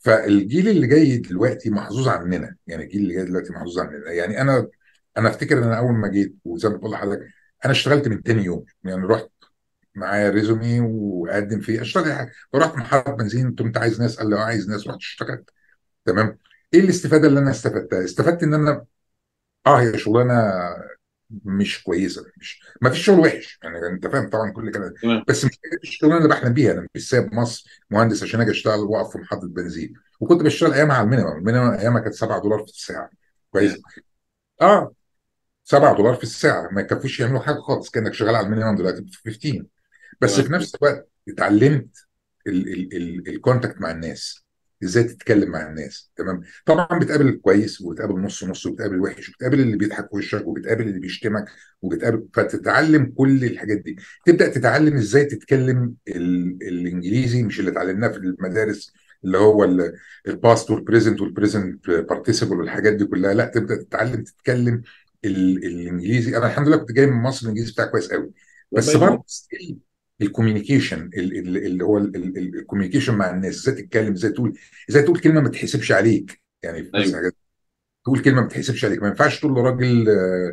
فالجيل اللي جاي دلوقتي محظوظ عننا يعني الجيل اللي جاي دلوقتي محظوظ عننا يعني انا انا افتكر ان انا اول ما جيت وزي ما بقول لحضرتك انا اشتغلت من تاني يوم يعني رحت معايا ريزومي واقدم فيه اشتغل أي حاجه فرحت محطه بنزين قلت له انت عايز ناس قال لي اه عايز ناس رحت اشتغلت تمام ايه الاستفاده اللي انا استفدتها؟ استفدت ان انا اه هي شغلانه مش كويسه مش ما فيش شغل وحش يعني انت فاهم طبعا كل كده تمام بس مش الشغلانه اللي بحلم بيها انا مش سايب مصر مهندس عشان اجي اشتغل واقف في محطه بنزين وكنت بشتغل ايامها على المينيمم المينيمم ايامها كانت 7 دولار في الساعه كويس اه 7 دولار في الساعه ما يكفيش يعملوا حاجه خالص كانك شغال على المينيمم دلوقتي ب 15 بس تمام في نفس الوقت اتعلمت الكونتاكت مع الناس ازاي تتكلم مع الناس تمام طبعا بتقابل الكويس وبتقابل نص نص وبتقابل الوحش وبتقابل اللي بيضحك في وشك وبتقابل اللي بيشتمك وبتقابل فتتعلم كل الحاجات دي تبدا تتعلم ازاي تتكلم ال... الانجليزي مش اللي اتعلمناه في المدارس اللي هو الباست والبريزنت والبريزنت بارتيسيبل والحاجات دي كلها لا تبدا تتعلم تتكلم ال... الانجليزي انا الحمد لله كنت جاي من مصر الانجليزي بتاعي كويس قوي بس ربنا برضه still الكوميونيكيشن اللي هو الكوميونيكيشن مع الناس ازاي تتكلم ازاي تقول ازاي تقول كلمه ما تحسبش عليك يعني في ناس ايوه حاجات تقول كلمه ما تحسبش عليك ما ينفعش تقول لراجل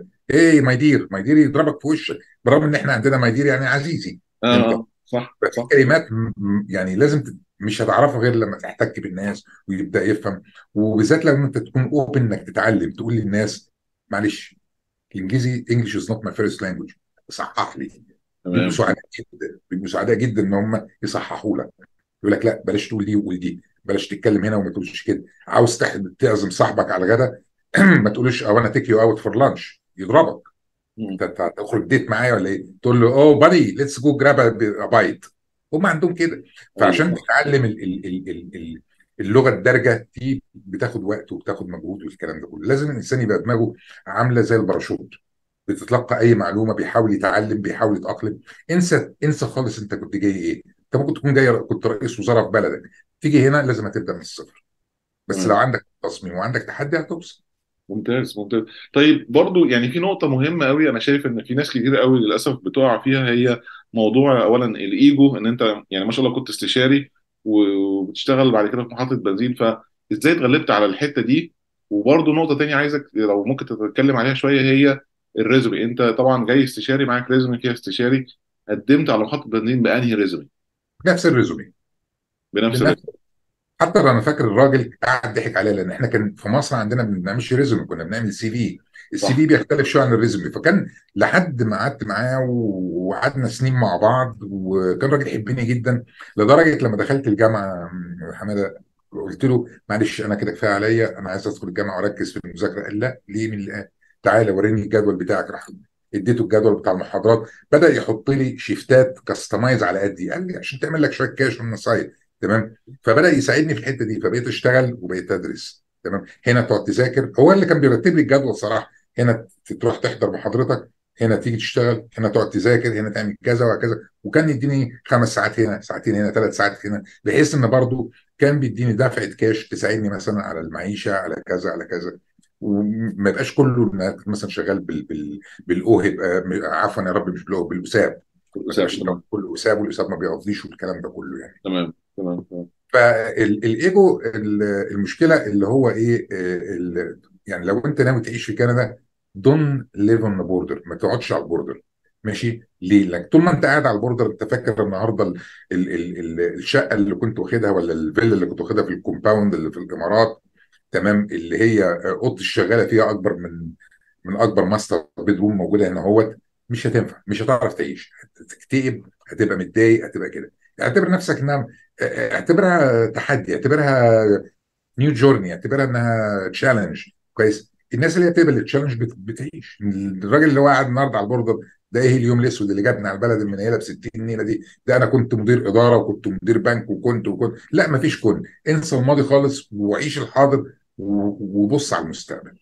ايه ماي دير ماي دير يضربك في وشك برغم ان احنا عندنا ماي دير يعني عزيزي اه انت اه صح ففي صح كلمات م- م- يعني لازم ت- مش هتعرفها غير لما تحتك بالناس ويبدا يفهم وبالذات لو انت تكون اوبن انك تتعلم تقول للناس معلش الانجليزي انجلش از نوت ماي فيرست لانجوج صحح لي بيبقوا تمام سعداء جدا بيبقوا سعداء جدا ان هم يصححوا لك يقول لك لا بلاش تقول دي وقول دي بلاش تتكلم هنا وما تقولش كده عاوز تح- تعزم صاحبك على الغداء ما تقولوش او انا تيك يو اوت فور لانش يضربك مم. انت أنت هتخرج ديت معايا ولا ايه؟ تقول له اوه بادي ليتس جو جراب بايت هم عندهم كده ايوه فعشان صح تتعلم ال ال ال ال ال اللغه الدارجه دي بتاخد وقت وبتاخد مجهود والكلام ده كله لازم الانسان يبقى دماغه عامله زي الباراشوت بتتلقى اي معلومه بيحاول يتعلم بيحاول يتاقلم انسى انسى خالص انت كنت جاي ايه انت ممكن تكون جاي كنت رئيس وزراء في بلدك تيجي هنا لازم هتبدا من الصفر بس لو تمام عندك تصميم وعندك تحدي هتوصل ممتاز ممتاز طيب برضو يعني في نقطة مهمة قوي أنا شايف إن في ناس كتير قوي للأسف بتقع فيها هي موضوع أولا الإيجو إن أنت يعني ما شاء الله كنت استشاري وبتشتغل بعد كده في محطة بنزين فإزاي اتغلبت على الحتة دي وبرضو نقطة تانية عايزك لو ممكن تتكلم عليها شوية هي الريزومي أنت طبعا جاي استشاري معاك ريزومي فيها استشاري قدمت على محطة بنزين بأنهي ريزومي نفس الريزومي بنفس بنفس الريزومي حتى انا فاكر الراجل قاعد ضحك عليا لان احنا كان في مصر عندنا ما بنعملش ريزومي كنا بنعمل سي في السي صح في بيختلف شويه عن الريزومي فكان لحد ما قعدت معاه وقعدنا سنين مع بعض وكان راجل يحبني جدا لدرجه لما دخلت الجامعه حماده قلت له معلش انا كده كفايه عليا انا عايز ادخل الجامعه واركز في المذاكره قال لا ليه من اللي قال تعالى وريني الجدول بتاعك راح اديته الجدول بتاع المحاضرات بدا يحط لي شيفتات كاستمايز على قدي قال لي عشان تعمل لك شويه كاش من السايد تمام فبدا يساعدني في الحته دي فبقيت اشتغل وبقيت ادرس تمام هنا تقعد تذاكر هو اللي كان بيرتب لي الجدول صراحه هنا تروح تحضر محاضرتك هنا تيجي تشتغل هنا تقعد تذاكر هنا تعمل كذا وكذا وكان يديني خمس ساعات هنا ساعتين هنا ثلاث ساعات هنا بحيث ان برضو كان بيديني دفعه كاش تساعدني مثلا على المعيشه على كذا على كذا وما يبقاش كله انك مثلا شغال بال بال بالاوهب عفوا يا رب مش بالاوهب بالاساب ما تبقاش تمام كله اساب والاساب ما بيقضيش والكلام ده كله يعني تمام تمام تمام فالايجو المشكله اللي هو ايه ال- يعني لو انت ناوي تعيش في كندا دون ليف اون بوردر ما تقعدش على البوردر ماشي ليه؟ لك طول ما انت قاعد على البوردر انت فاكر النهارده ال ال ال ال الشقه اللي كنت واخدها ولا الفيلا اللي كنت واخدها في الكومباوند اللي في الامارات تمام اللي هي اوضه الشغاله فيها اكبر من من اكبر ماستر بيدروم موجوده هنا اهوت مش هتنفع مش هتعرف تعيش هتكتئب هتبقى متضايق هتبقى كده اعتبر نفسك انها اعتبرها تحدي اعتبرها نيو جورني اعتبرها انها تشالنج كويس الناس اللي هي بتقبل التشالنج بت- بتعيش الراجل اللي هو قاعد النهارده على البوردر ده ايه اليوم الاسود اللي جابنا على البلد المنيله ب 60 نيله دي ده انا كنت مدير اداره وكنت مدير بنك وكنت وكنت لا مفيش كن انسى الماضي خالص وعيش الحاضر و- وبص على المستقبل